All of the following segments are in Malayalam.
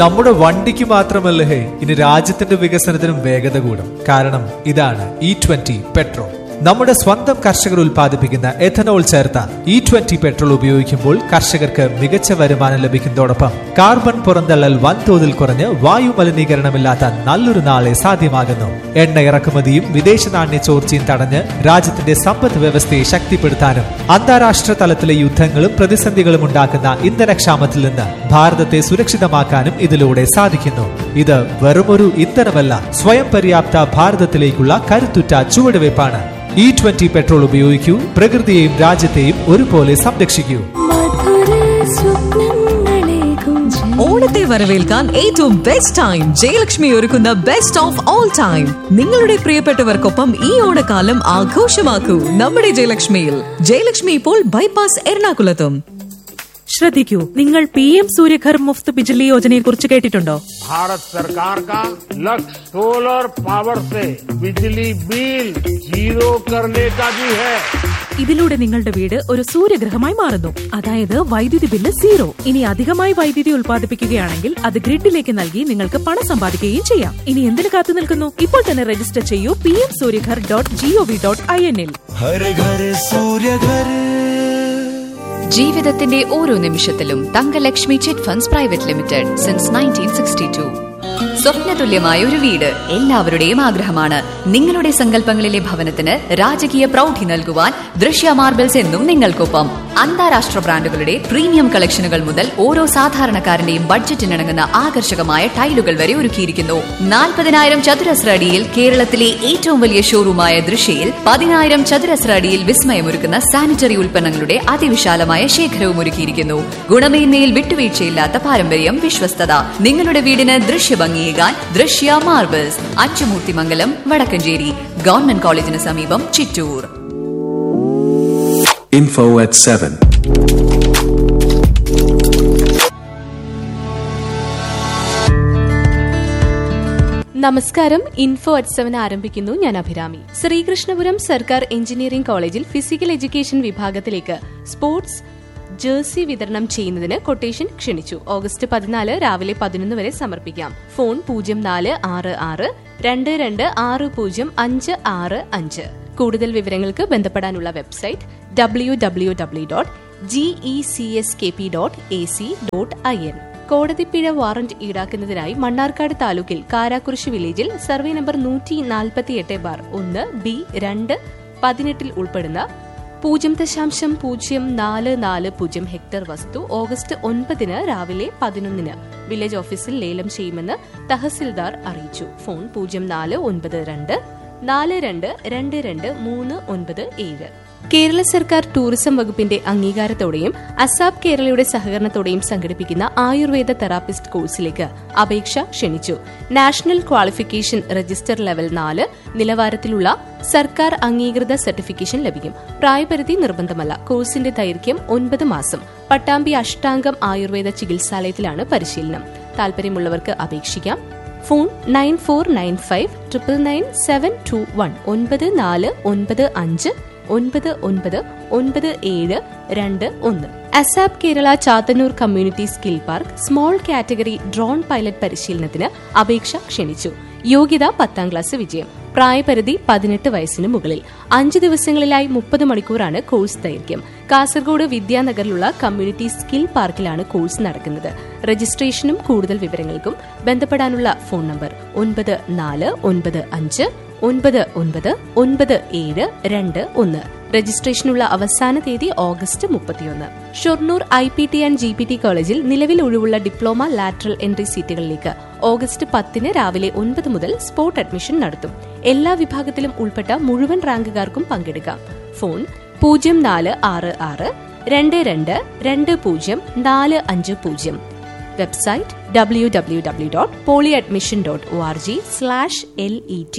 നമ്മുടെ വണ്ടിക്ക് മാത്രമല്ല ഹേ ഇനി രാജ്യത്തിന്റെ വികസനത്തിനും വേഗത കൂടും കാരണം ഇതാണ് ഇ ട്വന്റി പെട്രോൾ നമ്മുടെ സ്വന്തം കർഷകർ ഉൽപ്പാദിപ്പിക്കുന്ന എഥനോൾ ചേർത്ത ഇ ട്വന്റി പെട്രോൾ ഉപയോഗിക്കുമ്പോൾ കർഷകർക്ക് മികച്ച വരുമാനം ലഭിക്കുന്നതോടൊപ്പം കാർബൺ പുറന്തള്ളൽ വൻതോതിൽ കുറഞ്ഞ് വായു മലിനീകരണമില്ലാത്ത നല്ലൊരു നാളെ സാധ്യമാകുന്നു എണ്ണ ഇറക്കുമതിയും വിദേശ നാണ്യ ചോർച്ചയും തടഞ്ഞ് രാജ്യത്തിന്റെ സമ്പദ് വ്യവസ്ഥയെ ശക്തിപ്പെടുത്താനും അന്താരാഷ്ട്ര തലത്തിലെ യുദ്ധങ്ങളും പ്രതിസന്ധികളും ഉണ്ടാക്കുന്ന ഇന്ധനക്ഷാമത്തിൽ നിന്ന് ഭാരതത്തെ സുരക്ഷിതമാക്കാനും ഇതിലൂടെ സാധിക്കുന്നു ഇത് വെറുമൊരു ഇന്ധനമല്ല സ്വയം പര്യാപ്ത ഭാരതത്തിലേക്കുള്ള കരുത്തുറ്റ ചുവടുവയ്പ്പാണ് ഇ ട്വന്റി പെട്രോൾ ഉപയോഗിക്കൂ പ്രകൃതിയെയും രാജ്യത്തെയും ഒരുപോലെ സംരക്ഷിക്കൂ മധുര സ്വപ്നങ്ങളേകും ഓണത്തെ വരവേൽക്കാൻ ഏറ്റവും ബെസ്റ്റ് ടൈം ജയലക്ഷ്മി ഒരുക്കുന്ന ബെസ്റ്റ് ഓഫ് ഓൾ ടൈം നിങ്ങളുടെ പ്രിയപ്പെട്ടവർക്കൊപ്പം ഈ ഓണക്കാലം ആഘോഷമാക്കൂ നമ്മുടെ ജയലക്ഷ്മിയിൽ ജയലക്ഷ്മി ഇപ്പോൾ ബൈപ്പാസ് എറണാകുളത്തും ശ്രദ്ധിക്കൂ നിങ്ങൾ പി എം സൂര്യഘർ മുഫ്ത് ബിജ്ലി യോജനയെ കുറിച്ച് കേട്ടിട്ടുണ്ടോ भारत सरकार का लक्ष्य सोलर पावर से बिजली बिल जीरो करने का भी है ഇതിലൂടെ നിങ്ങളുടെ വീട് ഒരു സൂര്യഗ്രഹമായി മാറുന്നു അതായത് വൈദ്യുതി ബില്ല് സീറോ ഇനി അധികമായി വൈദ്യുതി ഉൽപ്പാദിപ്പിക്കുകയാണെങ്കിൽ അത് ഗ്രിഡിലേക്ക് നൽകി നിങ്ങൾക്ക് പണം സമ്പാദിക്കുകയും ചെയ്യാം ഇനി എന്തിനു കാത്തു നിൽക്കുന്നു ഇപ്പോൾ തന്നെ രജിസ്റ്റർ ചെയ്യൂ P M Surya Ghar dot gov dot I N ഇൽ हर घर सूर्य घर ജീവിതത്തിന്റെ ഓരോ നിമിഷത്തിലും Thankalakshmi chit funds private limited since nineteen sixty two സ്വപ്നതുല്യമായ ഒരു വീട് എല്ലാവരുടെയും ആഗ്രഹമാണ് നിങ്ങളുടെ സങ്കല്പങ്ങളിലെ ഭവനത്തിന് രാജകീയ പ്രൗഢി നൽകുവാൻ ദൃശ്യ മാർബിൾസ് എന്നും നിങ്ങൾക്കൊപ്പം അന്താരാഷ്ട്ര ബ്രാൻഡുകളുടെ പ്രീമിയം കളക്ഷനുകൾ മുതൽ ഓരോ സാധാരണക്കാരന്റെയും ബഡ്ജറ്റിനിണങ്ങുന്ന ആകർഷകമായ ടൈലുകൾ വരെ ഒരുക്കിയിരിക്കുന്നു നാൽപ്പതിനായിരം ചതുരശ്ര അടിയിൽ കേരളത്തിലെ ഏറ്റവും വലിയ ഷോറൂമായ ദൃശ്യയിൽ പതിനായിരം ചതുരശ്ര അടിയിൽ വിസ്മയമൊരുക്കുന്ന സാനിറ്ററി ഉൽപ്പന്നങ്ങളുടെ അതിവിശാലമായ ശേഖരവും ഒരുക്കിയിരിക്കുന്നു ഗുണമേന്മയിൽ വിട്ടുവീഴ്ചയില്ലാത്ത പാരമ്പര്യം വിശ്വസ്തത നിങ്ങളുടെ വീടിന് ദൃശ്യഭംഗിയേകാൻ ദൃശ്യ മാർബിൾസ് അച്ചുമൂർത്തിമംഗലം വടക്കഞ്ചേരി ഗവൺമെന്റ് കോളേജിന് സമീപം ചിറ്റൂർ Info at 7. നമസ്കാരം ഇൻഫോ അറ്റ് സെവൻ ആരംഭിക്കുന്നു ഞാൻ അഭിരാമി ശ്രീകൃഷ്ണപുരം സർക്കാർ എഞ്ചിനീയറിംഗ് കോളേജിൽ ഫിസിക്കൽ എഡ്യൂക്കേഷൻ വിഭാഗത്തിലേക്ക് സ്പോർട്സ് ജേഴ്സി വിതരണം ചെയ്യുന്നതിന് കൊട്ടേഷൻ ക്ഷണിച്ചു ഓഗസ്റ്റ് പതിനാല് രാവിലെ പതിനൊന്ന് വരെ സമർപ്പിക്കാം ഫോൺ പൂജ്യം നാല് ആറ് ആറ് രണ്ട് രണ്ട് ആറ് പൂജ്യം അഞ്ച് ആറ് അഞ്ച് കൂടുതൽ വിവരങ്ങൾക്ക് ബന്ധപ്പെടാനുള്ള website W W W dot GE C S K P dot A C dot I N കോടതിപ്പിഴ വാറന്റ് ഈടാക്കുന്നതിനായി മണ്ണാർക്കാട് താലൂക്കിൽ കാരാക്കുറിശി വില്ലേജിൽ സർവേ നമ്പർ നൂറ്റി നാൽപ്പത്തിയെട്ട് ബാർ ഒന്ന് ബി രണ്ട് പതിനെട്ടിൽ ഉൾപ്പെടുന്ന പൂജ്യം ദശാംശം പൂജ്യം നാല് നാല് പൂജ്യം ഹെക്ടർ വസ്തു ഓഗസ്റ്റ് ഒൻപതിന് രാവിലെ പതിനൊന്നിന് വില്ലേജ് ഓഫീസിൽ ലേലം ചെയ്യുമെന്ന് തഹസിൽദാർ അറിയിച്ചു ഫോൺ പൂജ്യം നാല് ഒൻപത് രണ്ട് നാല് രണ്ട് രണ്ട് രണ്ട് മൂന്ന് ഒൻപത് ഏഴ് കേരള സർക്കാർ ടൂറിസം വകുപ്പിന്റെ അംഗീകാരത്തോടെയും അസാബ് കേരളയുടെ സഹകരണത്തോടെയും സംഘടിപ്പിക്കുന്ന ആയുർവേദ തെറാപ്പിസ്റ്റ് കോഴ്സിലേക്ക് അപേക്ഷ ക്ഷണിച്ചു നാഷണൽ ക്വാളിഫിക്കേഷൻ രജിസ്റ്റർ ലെവൽ നാല് നിലവാരത്തിലുള്ള സർക്കാർ അംഗീകൃത സർട്ടിഫിക്കേഷൻ ലഭിക്കും പ്രായപരിധി നിർബന്ധമല്ല കോഴ്സിന്റെ ദൈർഘ്യം ഒൻപത് മാസം പട്ടാമ്പി അഷ്ടാംഗം ആയുർവേദ ചികിത്സാലയത്തിലാണ് പരിശീലനം താല്പര്യമുള്ളവർക്ക് അപേക്ഷിക്കാം phone nine four nine five triple nine seven two one ഒൻപത് നാല് ഒൻപത് അഞ്ച് ഒൻപത് ഒൻപത് ഒൻപത് ഏഴ് രണ്ട് ഒന്ന് ASAP Kerala Chathannoor community skill park small category drone pilot പരിശീലനത്തിന് അപേക്ഷ ക്ഷണിച്ചു യോഗ്യത പത്താം ക്ലാസ് വിജയം പ്രായപരിധി പതിനെട്ട് വയസ്സിന് മുകളിൽ അഞ്ച് ദിവസങ്ങളിലായി മുപ്പത് മണിക്കൂറാണ് കോഴ്സ് ദൈർഘ്യം കാസർഗോഡ് വിദ്യാനഗറിലുള്ള കമ്മ്യൂണിറ്റി സ്കിൽ പാർക്കിലാണ് കോഴ്സ് നടക്കുന്നത് രജിസ്ട്രേഷനും കൂടുതൽ വിവരങ്ങൾക്കും ബന്ധപ്പെടാനുള്ള ഫോൺ നമ്പർ ഒൻപത് നാല് ഒൻപത് അഞ്ച് ഒൻപത് ഒൻപത് ഒൻപത് ഏഴ് രണ്ട് ഒന്ന് രജിസ്ട്രേഷനുള്ള അവസാന തീയതി ഓഗസ്റ്റ് മുപ്പത്തിയൊന്ന് Shoranur I P T and G P T കോളേജിൽ നിലവിൽ ഒഴിവുള്ള ഡിപ്ലോമ ലാറ്ററൽ എൻട്രി സീറ്റുകളിലേക്ക് ഓഗസ്റ്റ് പത്തിന് രാവിലെ ഒൻപത് മുതൽ സ്പോട്ട് അഡ്മിഷൻ നടത്തും എല്ലാ വിഭാഗത്തിലും ഉൾപ്പെട്ട മുഴുവൻ റാങ്കുകാർക്കും പങ്കെടുക്കാം ഫോൺ പൂജ്യം നാല് ആറ് ആറ് രണ്ട് രണ്ട് രണ്ട് പൂജ്യം നാല് അഞ്ച് പൂജ്യം website W W W dot poly admission dot O R G slash L E T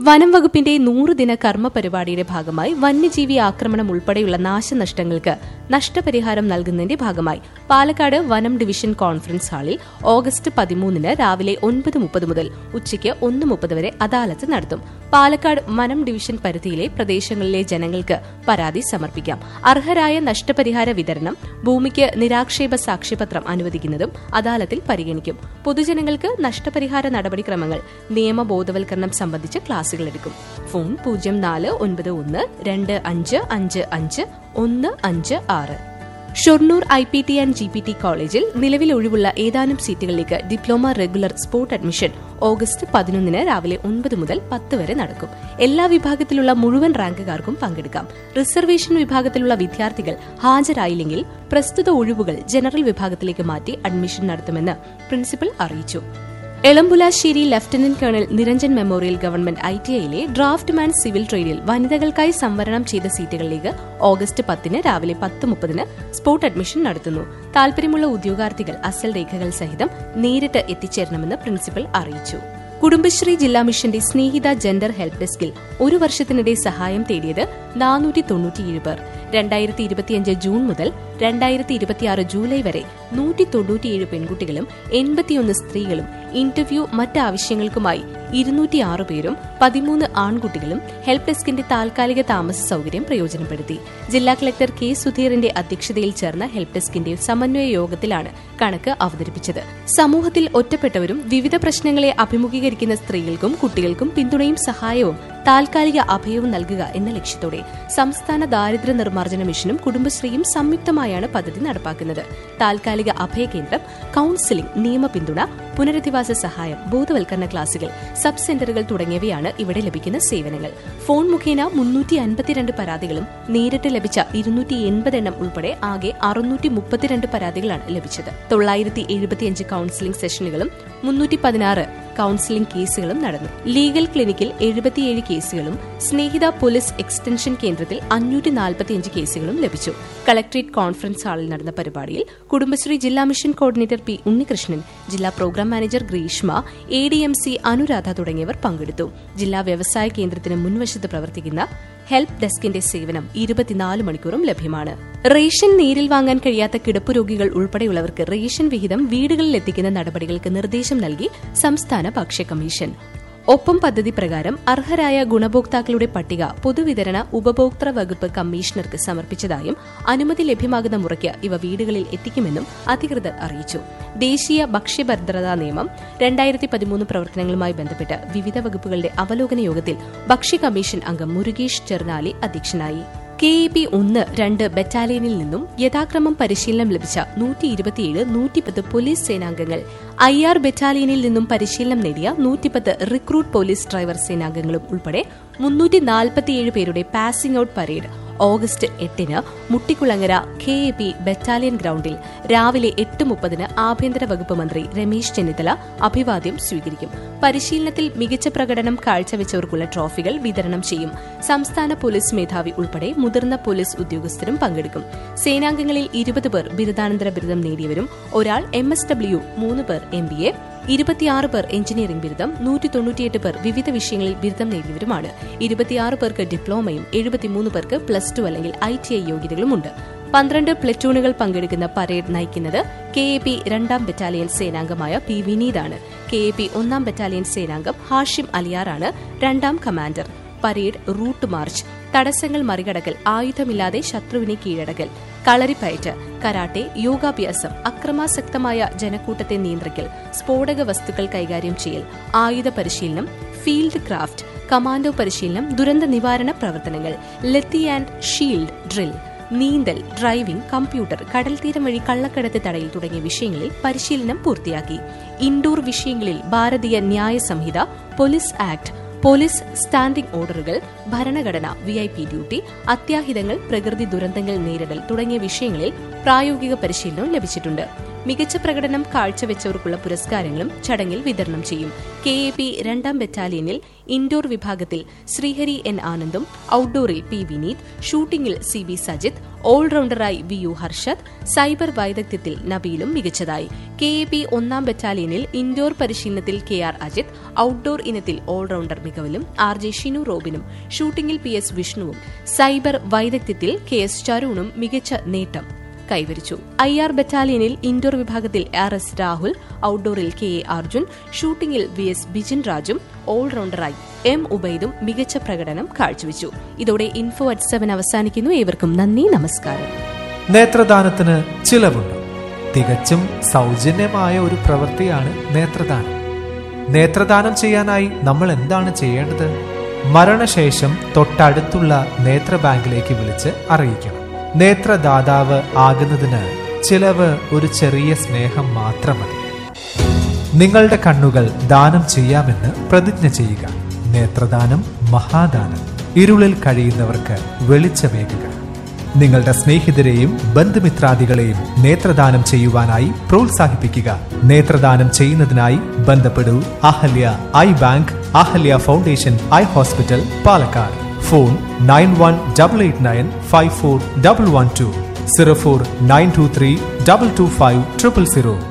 വനം വകുപ്പിന്റെ നൂറ് ദിന കർമ്മ പരിപാടിയുടെ ഭാഗമായി വന്യജീവി ആക്രമണം ഉൾപ്പെടെയുള്ള നാശനഷ്ടങ്ങൾക്ക് നഷ്ടപരിഹാരം നൽകുന്നതിന്റെ ഭാഗമായി പാലക്കാട് വനം ഡിവിഷൻ കോൺഫറൻസ് ഹാളിൽ ഓഗസ്റ്റ് പതിമൂന്നിന് രാവിലെ ഒൻപത് മുപ്പത് മുതൽ ഉച്ചയ്ക്ക് ഒന്ന് മുപ്പത് വരെ അദാലത്ത് നടത്തും പാലക്കാട് വനം ഡിവിഷൻ പരിധിയിലെ പ്രദേശങ്ങളിലെ ജനങ്ങൾക്ക് പരാതി സമർപ്പിക്കാം അർഹരായ നഷ്ടപരിഹാര വിതരണം ഭൂമിക്ക് നിരാക്ഷേപ സാക്ഷ്യപത്രം അനുവദിക്കുന്നതും അദാലത്തിൽ പരിഗണിക്കും പൊതുജനങ്ങൾക്ക് നഷ്ടപരിഹാര നടപടിക്രമങ്ങൾ നിയമബോധവൽക്കരണം സംബന്ധിച്ച് ക്ലാസുകൾ എടുക്കും ഫോൺ പൂജ്യം നാല് ഒൻപത് ഒന്ന് രണ്ട് അഞ്ച് അഞ്ച് അഞ്ച് ഒന്ന് അഞ്ച് ആറ് Shoranur I P T and G P T കോളേജിൽ നിലവിൽ ഒഴിവുള്ള ഏതാനും സീറ്റുകളിലേക്ക് diploma regular sport admission August പതിനൊന്നിന് രാവിലെ ഒൻപത് മുതൽ പത്ത് വരെ നടക്കും എല്ലാ വിഭാഗത്തിലുള്ള മുഴുവൻ റാങ്കുകാർക്കും പങ്കെടുക്കാം റിസർവേഷൻ വിഭാഗത്തിലുള്ള വിദ്യാർത്ഥികൾ ഹാജരായില്ലെങ്കിൽ പ്രസ്തുത ഒഴിവുകൾ ജനറൽ വിഭാഗത്തിലേക്ക് മാറ്റി അഡ്മിഷൻ നടത്തുമെന്ന് പ്രിൻസിപ്പൽ അറിയിച്ചു Elampulassery lieutenant colonel Niranjan memorial government I T ഐയിലെ ഡ്രാഫ്റ്റ് മാൻ സിവിൽ ട്രേഡിൽ വനിതകൾക്കായി സംവരണം ചെയ്ത സീറ്റുകളിലേക്ക് ഓഗസ്റ്റ് പത്തിന് രാവിലെ പത്ത് മുപ്പതിന് സ്പോട്ട് അഡ്മിഷൻ നടത്തുന്നു താൽപര്യമുള്ള ഉദ്യോഗാർത്ഥികൾ അസൽ രേഖകൾ സഹിതം നേരിട്ട് എത്തിച്ചേരണമെന്ന് പ്രിൻസിപ്പൽ അറിയിച്ചു കുടുംബശ്രീ ജില്ലാ മിഷന്റെ സ്നേഹിത ജെൻഡർ ഹെൽപ്പ് ഡെസ്കിൽ ഒരു വർഷത്തിനിടെ സഹായം തേടിയത് നാനൂറ്റി തൊണ്ണൂറ്റിയേഴ് പേർ രണ്ടായിരത്തി ഇരുപത്തിയഞ്ച് ജൂൺ മുതൽ രണ്ടായിരത്തി ഇരുപത്തിയാറ് ജൂലൈ വരെ നൂറ്റി തൊണ്ണൂറ്റിയേഴ് പെൺകുട്ടികളും എൺപത്തിയൊന്ന് സ്ത്രീകളും ഇന്റർവ്യൂ മറ്റാവശ്യങ്ങൾക്കുമായി ഇരുന്നൂറ്റിയാറ് പേരും പതിമൂന്ന് ആൺകുട്ടികളും ഹെൽപ്പ് ഡെസ്കിന്റെ താൽക്കാലിക താമസ സൌകര്യം പ്രയോജനപ്പെടുത്തി ജില്ലാ കളക്ടർ കെ സുധീറിന്റെ അധ്യക്ഷതയിൽ ചേർന്ന ഹെൽപ്പ് ഡെസ്കിന്റെ സമന്വയ യോഗത്തിലാണ് കണക്ക് അവതരിപ്പിച്ചത് സമൂഹത്തിൽ ഒറ്റപ്പെട്ടവരും വിവിധ പ്രശ്നങ്ങളെ അഭിമുഖീകരിക്കുന്ന സ്ത്രീകൾക്കും കുട്ടികൾക്കും പിന്തുണയും സഹായവും താൽക്കാലിക അഭയവും നൽകുക എന്ന ലക്ഷ്യത്തോടെ സംസ്ഥാന ദാരിദ്ര്യ നിർമ്മാർജ്ജന മിഷനും കുടുംബശ്രീയും സംയുക്തമായാണ് പദ്ധതി നടപ്പാക്കുന്നത് താൽക്കാലിക അഭയ കേന്ദ്രം കൌൺസിലിംഗ് നിയമ പിന്തുണ പുനരധിവാസ സഹായം ബോധവൽക്കരണ ക്ലാസുകൾ സബ് സെന്ററുകൾ തുടങ്ങിയവയാണ് ഇവിടെ ലഭിക്കുന്ന സേവനങ്ങൾ ഫോൺ മുഖേന മുന്നൂറ്റി അൻപത്തിരണ്ട് പരാതികളും നേരിട്ട് ലഭിച്ച ഇരുന്നൂറ്റി എൺപത് എണ്ണം ഉൾപ്പെടെ ആകെ അറുന്നൂറ്റി മുപ്പത്തിരണ്ട് പരാതികളാണ് ലഭിച്ചത് തൊള്ളായിരത്തി എഴുപത്തിയഞ്ച് കൌൺസിലിംഗ് സെഷനുകളും മുന്നൂറ്റി പതിനാറ് കൌൺസിലിംഗ് കേസുകളും നടന്നു ലീഗൽ ക്ലിനിക്കിൽ എഴുപത്തിയേഴ് കേസുകളും സ്നേഹിത പോലീസ് എക്സ്റ്റൻഷൻ കേന്ദ്രത്തിൽ അഞ്ഞൂറ്റി നാൽപ്പത്തിയഞ്ച് കേസുകളും ലഭിച്ചു കളക്ടറേറ്റ് കോൺഫറൻസ് ഹാളിൽ നടന്ന പരിപാടിയിൽ കുടുംബശ്രീ ജില്ലാ മിഷൻ കോർഡിനേറ്റർ പി ഉണ്ണികൃഷ്ണൻ ജില്ലാ programme manager Greeshma A D M C Anuradha തുടങ്ങിയവർ പങ്കെടുത്തു ജില്ലാ വ്യവസായ കേന്ദ്രത്തിന് മുൻവശത്ത് പ്രവർത്തിക്കുന്ന ഹെൽപ്പ് ഡെസ്കിന്റെ സേവനം ഇരുപത്തിനാല് മണിക്കൂറും ലഭ്യമാണ് റേഷൻ നേരിൽ വാങ്ങാൻ കഴിയാത്ത കിടപ്പ് രോഗികൾ ഉൾപ്പെടെയുള്ളവർക്ക് റേഷൻ വിഹിതം വീടുകളിൽ എത്തിക്കുന്ന നടപടികൾക്ക് നിർദ്ദേശം നൽകി സംസ്ഥാന ഭക്ഷ്യ കമ്മീഷൻ ഒപ്പം പദ്ധതി പ്രകാരം അർഹരായ ഗുണഭോക്താക്കളുടെ പട്ടിക പൊതുവിതരണ ഉപഭോക്തൃ വകുപ്പ് കമ്മീഷണർക്ക് സമർപ്പിച്ചതായും അനുമതി ലഭ്യമാകുന്ന മുറയ്ക്ക് ഇവ വീടുകളിൽ എത്തിക്കുമെന്നും അധികൃതർ അറിയിച്ചു ദേശീയ ഭക്ഷ്യഭദ്രതാ നിയമം രണ്ടായിരത്തി പതിമൂന്ന് പ്രവർത്തനങ്ങളുമായി ബന്ധപ്പെട്ട് വിവിധ വകുപ്പുകളുടെ അവലോകന യോഗത്തിൽ ഭക്ഷ്യ കമ്മീഷൻ അംഗം മുരുകേഷ് ചെർനാലി അധ്യക്ഷനായി കെ എ പി ഒന്ന് രണ്ട് ബറ്റാലിയനിൽ നിന്നും യഥാക്രമം പരിശീലനം ലഭിച്ച നൂറ്റി ഇരുപത്തിയേഴ് നൂറ്റിപ്പത്ത് പോലീസ് സേനാംഗങ്ങൾ ഐ ആർ ബറ്റാലിയനിൽ നിന്നും പരിശീലനം നേടിയ നൂറ്റിപ്പത്ത് റിക്രൂട്ട് പോലീസ് ഡ്രൈവർ സേനാംഗങ്ങളും ഉൾപ്പെടെ മുന്നൂറ്റി നാൽപ്പത്തിയേഴ് പേരുടെ പാസിംഗ് ഔട്ട് പരേഡ് ഓഗസ്റ്റ് എട്ടിന് Muttikulangara K A P battalion ഗ്രൌണ്ടിൽ രാവിലെ എട്ട് മുപ്പതിന് ആഭ്യന്തര വകുപ്പ് മന്ത്രി രമേശ് ചെന്നിത്തല അഭിവാദ്യം സ്വീകരിക്കും പരിശീലനത്തിൽ മികച്ച പ്രകടനം കാഴ്ചവെച്ചവർക്കുള്ള ട്രോഫികൾ വിതരണം ചെയ്യും സംസ്ഥാന പോലീസ് മേധാവി ഉൾപ്പെടെ മുതിർന്ന പോലീസ് ഉദ്യോഗസ്ഥരും പങ്കെടുക്കും സേനാംഗങ്ങളിൽ ഇരുപത് പേർ ബിരുദാനന്തര ബിരുദം നേടിയവരും ഒരാൾ എം എസ് ഡബ്ല്യു മൂന്ന് പേർ എം ബി എ ഇരുപത്തിയാറ് പേർ എഞ്ചിനീയറിംഗ് ബിരുദം നൂറ്റി തൊണ്ണൂറ്റിയെട്ട് പേർ വിവിധ വിഷയങ്ങളിൽ ബിരുദം നേടിയവരുമാണ് ഇരുപത്തിയാറ് പേർക്ക് ഡിപ്ലോമയും എഴുപത്തിമൂന്ന് പേർക്ക് പ്ലസ് ടു അല്ലെങ്കിൽ ഐ ടി ഐ യോഗ്യതകളുമുണ്ട് പന്ത്രണ്ട് പ്ലറ്റൂണുകൾ പങ്കെടുക്കുന്ന പരേഡ് നയിക്കുന്നത് കെ എ പി രണ്ടാം ബറ്റാലിയൻ സേനാംഗമായ പി വിനീതാണ് കെ എ പി ഒന്നാം ബറ്റാലിയൻ സേനാംഗം ഹാഷിം അലിയാറാണ് രണ്ടാം കമാൻഡർ പരേഡ് റൂട്ട് മാർച്ച് തടസ്സങ്ങൾ മറികടക്കൽ ആയുധമില്ലാതെ ശത്രുവിനെ കീഴടക്കൽ കളരിപ്പയറ്റ് കരാട്ടെ യോഗാഭ്യാസം അക്രമാസക്തമായ ജനക്കൂട്ടത്തെ നിയന്ത്രിക്കൽ സ്ഫോടക വസ്തുക്കൾ കൈകാര്യം ചെയ്യൽ ആയുധ പരിശീലനം ഫീൽഡ് ക്രാഫ്റ്റ് കമാൻഡോ പരിശീലനം ദുരന്ത നിവാരണ പ്രവർത്തനങ്ങൾ ലത്തി ആൻഡ് ഷീൽഡ് ഡ്രിൽ നീന്തൽ ഡ്രൈവിംഗ് കമ്പ്യൂട്ടർ കടൽത്തീരം വഴി കള്ളക്കടത്ത് തടയൽ തുടങ്ങിയ വിഷയങ്ങളിൽ പരിശീലനം പൂർത്തിയാക്കി ഇൻഡോർ വിഷയങ്ങളിൽ Bharatiya Nyaya Sanhita police act police standing ഓർഡറുകൾ ഭരണഘടന വി ഐ പി ഡ്യൂട്ടി അത്യാഹിതങ്ങൾ പ്രകൃതി ദുരന്തങ്ങൾ നേരിടൽ തുടങ്ങിയ വിഷയങ്ങളിൽ പ്രായോഗിക പരിശീലനം ലഭിച്ചിട്ടുണ്ട് മികച്ച പ്രകടനം കാഴ്ചവെച്ചവർക്കുള്ള പുരസ്കാരങ്ങളും ചടങ്ങിൽ വിതരണം ചെയ്യും കെ എ പി രണ്ടാം ബറ്റാലിയനിൽ ഇൻഡോർ വിഭാഗത്തിൽ ശ്രീഹരി എൻ ആനന്ദും ഔട്ട്ഡോറിൽ പി വിനീത് ഷൂട്ടിംഗിൽ സി ബി സജിത്ത് ഓൾറൗണ്ടറായി വി യു ഹർഷദ് സൈബർ വൈദഗ്ധ്യത്തിൽ നബീലും മികച്ചതായി കെ എ പി ഒന്നാം ബറ്റാലിയനിൽ ഇൻഡോർ പരിശീലനത്തിൽ കെ ആർ അജിത് ഔട്ട്ഡോർ ഇനത്തിൽ ഓൾറൗണ്ടർ മികവിലും ആർ ജെ ഷിനു റോബിനും ഷൂട്ടിംഗിൽ പി എസ് വിഷ്ണുവും സൈബർ വൈദഗ്ധ്യത്തിൽ കെ എസ് ചരുണും മികച്ച നേട്ടം കൈവരിച്ചു ഐ ആർ ബറ്റാലിയനിൽ ഇൻഡോർ വിഭാഗത്തിൽ ആർ എസ് രാഹുൽ ഔട്ട്ഡോറിൽ കെ എ അർജുൻ ഷൂട്ടിംഗിൽ വി എസ് ബിജിൻ രാജും ഓൾറൗണ്ടറായി എം ഉബൈദും മികച്ച പ്രകടനം കാഴ്ചവെച്ചു ഇതോടെ ഇൻഫോ അറ്റ് സെവൻ അവസാനിക്കുന്നു ഏവർക്കും നന്ദി നമസ്കാരം നേത്രദാനത്തിന് ചിലവുണ്ട് തികച്ചും സൗജന്യമായ ഒരു പ്രവൃത്തിയാണ് നേത്രദാനം നേത്രദാനം ചെയ്യാനായി നമ്മൾ എന്താണ് ചെയ്യേണ്ടത് മരണശേഷം തൊട്ടടുത്തുള്ള നേത്ര ബാങ്കിലേക്ക് വിളിച്ച് അറിയിക്കണം നേത്രദാതാവ് ആകുന്നതിന് ചിലവ് ഒരു ചെറിയ സ്നേഹം മാത്രം മതി നിങ്ങളുടെ കണ്ണുകൾ ദാനം ചെയ്യാമെന്ന് പ്രതിജ്ഞ ചെയ്യുക നേത്രദാനം മഹാദാനം ഇരുളിൽ കഴിയുന്നവർക്ക് വെളിച്ചമേകുക നിങ്ങളുടെ സ്നേഹിതരെയും ബന്ധുമിത്രാദികളെയും നേത്രദാനം ചെയ്യുവാനായി പ്രോത്സാഹിപ്പിക്കുക നേത്രദാനം ചെയ്യുന്നതിനായി ബന്ധപ്പെടൂ Ahalya eye bank Ahalya foundation eye hospital Palakkad phone nine one double eight nine five four double one two zero four nine two three double two five triple zero